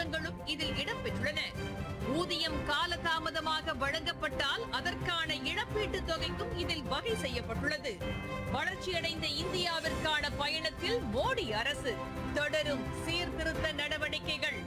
திட்டங்களும் இதில் இடம்பெற்றுள்ளன ஊதியம் காலதாமதமாக வழங்கப்பட்டால் அதற்கான இழப்பீட்டுத் தொகைக்கும் இதில் வகை செய்யப்பட்டுள்ளது வளர்ச்சியடைந்த இந்தியாவிற்கான பயணத்தில் மோடி அரசு தொடரும் சீர்திருத்த நடவடிக்கைகள்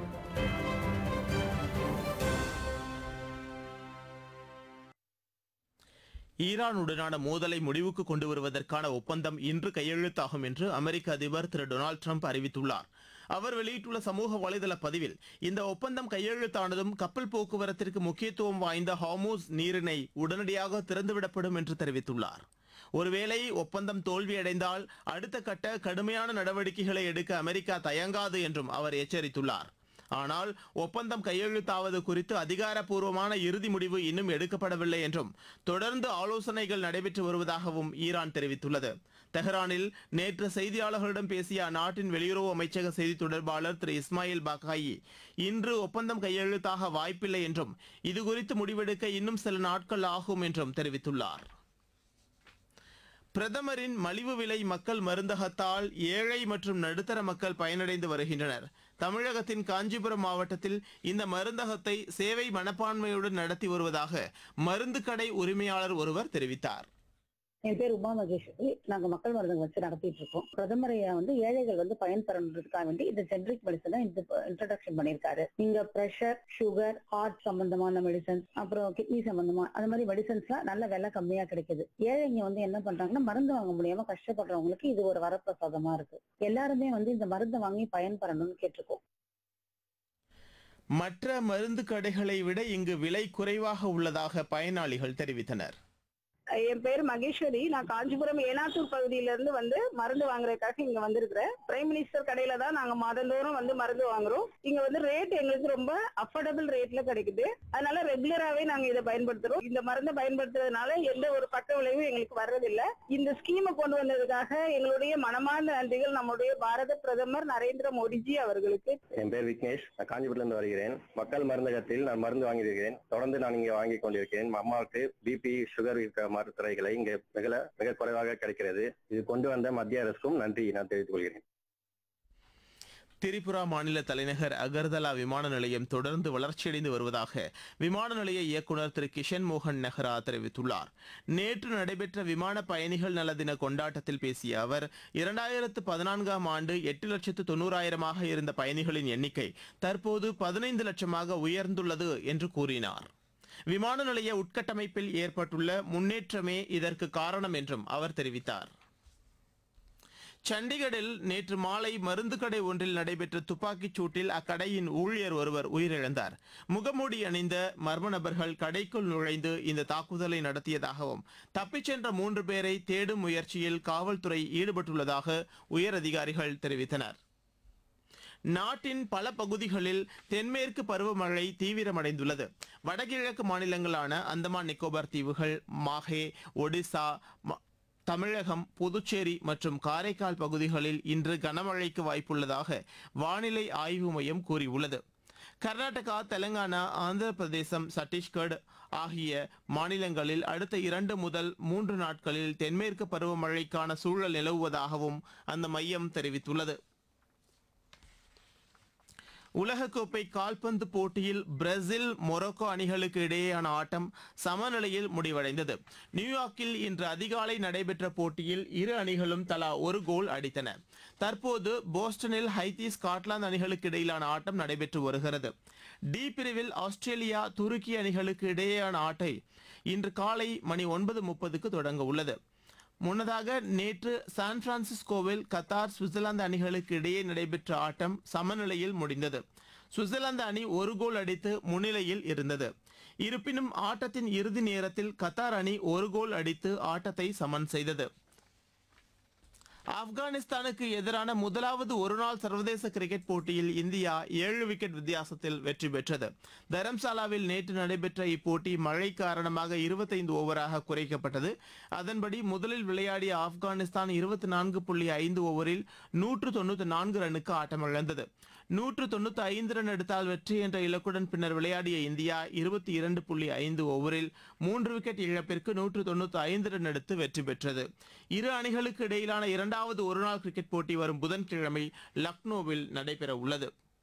ஈரானுடனான மோதலை முடிவுக்கு கொண்டு வருவதற்கான ஒப்பந்தம் இன்று கையெழுத்தாகும் என்று அமெரிக்க அதிபர் திரு டொனால்டு ட்ரம்ப் அறிவித்துள்ளார் அவர் வெளியிட்டுள்ள சமூக வலைதள பதிவில் இந்த ஒப்பந்தம் கையெழுத்தானதும் கப்பல் போக்குவரத்திற்கு முக்கியத்துவம் வாய்ந்த ஹார்மூஸ் நீரிணை உடனடியாக திறந்துவிடப்படும் என்று தெரிவித்துள்ளார் ஒருவேளை ஒப்பந்தம் தோல்வியடைந்தால் அடுத்த கட்ட கடுமையான நடவடிக்கைகளை எடுக்க அமெரிக்கா தயங்காது என்றும் அவர் எச்சரித்துள்ளார் ஆனால் ஒப்பந்தம் கையெழுத்தாவது குறித்து அதிகாரப்பூர்வமான இறுதி முடிவு இன்னும் எடுக்கப்படவில்லை என்றும் தொடர்ந்து ஆலோசனைகள் நடைபெற்று வருவதாகவும் ஈரான் தெரிவித்துள்ளது தெஹ்ரானில் நேற்று செய்தியாளர்களிடம் பேசிய அந்நாட்டின் வெளியுறவு அமைச்சக செய்தி தொடர்பாளர் திரு இஸ்மாயில் பாக்காயி இன்று ஒப்பந்தம் கையெழுத்தாக வாய்ப்பில்லை என்றும் இதுகுறித்து முடிவெடுக்க இன்னும் சில நாட்கள் ஆகும் என்றும் தெரிவித்துள்ளார் பிரதமரின் மலிவு விலை மக்கள் மருந்தகத்தால் ஏழை மற்றும் நடுத்தர மக்கள் பயனடைந்து வருகின்றனர் தமிழகத்தின் காஞ்சிபுரம் மாவட்டத்தில் இந்த மருந்தகத்தை சேவை மனப்பான்மையுடன் நடத்தி வருவதாக மருந்து கடை உரிமையாளர் ஒருவர் தெரிவித்தார் என் பேர் உமா மகேஸ்வரி நாங்க மக்கள் மருந்தகம் வச்சு நடத்திட்டு இருக்கோம் பிரதமர் ஐயா வந்து ஏழைகள் வந்து பயன்பெறதுக்காக வேண்டி இந்த ஜென்ரிக் மெடிசனை இன்ட்ரடக்ஷன் பண்ணியிருக்காரு நீங்க பிரஷர் சுகர் ஹார்ட் சம்பந்தமான மெடிசன்ஸ் அப்புறம் கிட்னி சம்பந்தமா அந்த மாதிரி மெடிசன்ஸ்லாம் நல்ல விலை கம்மியா கிடைக்குது ஏழைங்க வந்து என்ன பண்றாங்கன்னா மருந்து வாங்க முடியாம கஷ்டப்படுறவங்களுக்கு இது ஒரு வரப்பிரசாதமா இருக்கு எல்லாருமே வந்து இந்த மருந்தை வாங்கி பயன்பெறணும்னு கேட்டிருக்கோம் மற்ற மருந்து கடைகளை விட இங்கு விலை குறைவாக உள்ளதாக பயனாளிகள் தெரிவித்தனர் என் பேர் மகேஸ்வரி நான் காஞ்சிபுரம் ஏனாத்தூர் பகுதியில இருந்து வந்து மருந்து வாங்குறதுக்காக இங்க வந்திருக்கிறேன் பிரைம் மினிஸ்டர் கடையில தான் நாங்க மாதந்தோறும் வந்து மருந்து வாங்குறோம் இங்க வந்து ரேட் எங்களுக்கு ரொம்ப அஃபோர்டபுள் ரேட்ல கிடைக்குது அதனால ரெகுலராவே நாங்க இதை பயன்படுத்துறோம் இந்த மருந்தை பயன்படுத்துறதுனால எந்த ஒரு பக்க விளைவும் எங்களுக்கு வர்றதில்ல இந்த ஸ்கீமை கொண்டு வந்ததுக்காக எங்களுடைய மனமார்ந்த நன்றிகள் நம்முடைய பாரத பிரதமர் நரேந்திர மோடிஜி அவர்களுக்கு என் பேர் விக்னேஷ் நான் காஞ்சிபுரத்திலிருந்து வருகிறேன் மக்கள் மருந்தகத்தில் நான் மருந்து வாங்கியிருக்கிறேன் தொடர்ந்து நான் இங்கே வாங்கி கொண்டிருக்கிறேன் அம்மாவுக்கு பிபி சுகர் இருக்கிற மருத்துவரைகளை இங்கே மிக மிக குறைவாக கிடைக்கிறது இது கொண்டு வந்த மத்திய அரசுக்கும் நன்றி நான் தெரிவித்துக் கொள்கிறேன் திரிபுரா மாநில தலைநகர் அகர்தலா விமான நிலையம் தொடர்ந்து வளர்ச்சியடைந்து வருவதாக விமான நிலைய இயக்குநர் திரு கிஷன் மோகன் நெஹ்ரா தெரிவித்துள்ளார் நேற்று நடைபெற்ற விமான பயணிகள் நல தின கொண்டாட்டத்தில் பேசிய அவர் இரண்டாயிரத்து பதினான்காம் ஆண்டு எட்டு லட்சத்து தொண்ணூறாயிரமாக இருந்த பயணிகளின் எண்ணிக்கை தற்போது பதினைந்து லட்சமாக உயர்ந்துள்ளது என்று கூறினார் விமான நிலைய உட்கட்டமைப்பில் ஏற்பட்டுள்ள முன்னேற்றமே இதற்கு காரணம் என்றும் அவர் தெரிவித்தார் சண்டிகரில் நேற்று மாலை மருந்து கடை ஒன்றில் நடைபெற்ற துப்பாக்கிச் சூட்டில் அக்கடையின் ஊழியர் ஒருவர் உயிரிழந்தார் முகமூடி அணிந்த மர்ம நபர்கள் கடைக்குள் நுழைந்து இந்த தாக்குதலை நடத்தியதாகவும் தப்பிச் சென்ற மூன்று பேரை தேடும் முயற்சியில் காவல்துறை ஈடுபட்டுள்ளதாக உயர் அதிகாரிகள் தெரிவித்தனர் நாட்டின் பல பகுதிகளில் தென்மேற்கு பருவமழை தீவிரமடைந்துள்ளது வடகிழக்கு மாநிலங்களான அந்தமான் நிக்கோபார் தீவுகள் மாஹே ஒடிசா ம- தமிழகம் புதுச்சேரி மற்றும் காரைக்கால் பகுதிகளில் இன்று கனமழைக்கு வாய்ப்புள்ளதாக வானிலை ஆய்வு மையம் கூறியுள்ளது கர்நாடகா தெலங்கானா ஆந்திர பிரதேசம் சத்தீஸ்கர் ஆகிய மாநிலங்களில் அடுத்த இரண்டு முதல் மூன்று நாட்களில் தென்மேற்கு பருவமழைக்கான சூழல் நிலவுவதாகவும் அந்த மையம் தெரிவித்துள்ளது உலகக்கோப்பை கால்பந்து போட்டியில் பிரேசில் மொரோக்கோ அணிகளுக்கு இடையேயான ஆட்டம் சமநிலையில் முடிவடைந்தது நியூயார்க்கில் இன்று அதிகாலை நடைபெற்ற போட்டியில் இரு அணிகளும் தலா ஒரு கோல் அடித்தன தற்போது போஸ்டனில் ஹைத்தி ஸ்காட்லாந்து அணிகளுக்கு இடையிலான ஆட்டம் நடைபெற்று வருகிறது டி பிரிவில் ஆஸ்திரேலியா துருக்கி அணிகளுக்கு இடையேயான ஆட்டை இன்று காலை மணி ஒன்பது முப்பதுக்கு தொடங்க உள்ளது முன்னதாக நேற்று சான் பிரான்சிஸ்கோவில் கத்தார் சுவிட்சர்லாந்து அணிகளுக்கு இடையே நடைபெற்ற ஆட்டம் சமநிலையில் முடிந்தது சுவிட்சர்லாந்து அணி ஒரு கோல் அடித்து முன்னிலையில் இருந்தது இருப்பினும் ஆட்டத்தின் இறுதி நேரத்தில் கத்தார் அணி ஒரு கோல் அடித்து ஆட்டத்தை சமன் செய்தது ஆப்கானிஸ்தானுக்கு எதிரான முதலாவது ஒருநாள் சர்வதேச கிரிக்கெட் போட்டியில் இந்தியா ஏழு விக்கெட் வித்தியாசத்தில் வெற்றி பெற்றது தரம்சாலாவில் நேற்று நடைபெற்ற இப்போட்டி மழை காரணமாக இருபத்தைந்து ஓவராக குறைக்கப்பட்டது அதன்படி முதலில் விளையாடிய ஆப்கானிஸ்தான் இருபத்தி நான்கு புள்ளி ஐந்து ஓவரில் நூற்று தொண்ணூத்தி நான்கு ரன்னுக்கு ஆட்டமிழந்தது நூற்று தொண்ணூத்தி ஐந்து ரன் எடுத்தால் வெற்றி என்ற இலக்குடன் பின்னர் விளையாடிய இந்தியா இருபத்தி இரண்டு புள்ளி ஐந்து ஓவரில் மூன்று விக்கெட் இழப்பிற்கு நூற்று தொண்ணூத்தி ஐந்து ரன் எடுத்து வெற்றி பெற்றது இரு அணிகளுக்கு இடையிலான இரண்டாவது ஒருநாள் கிரிக்கெட் போட்டி வரும் புதன்கிழமை லக்னோவில் நடைபெற உள்ளது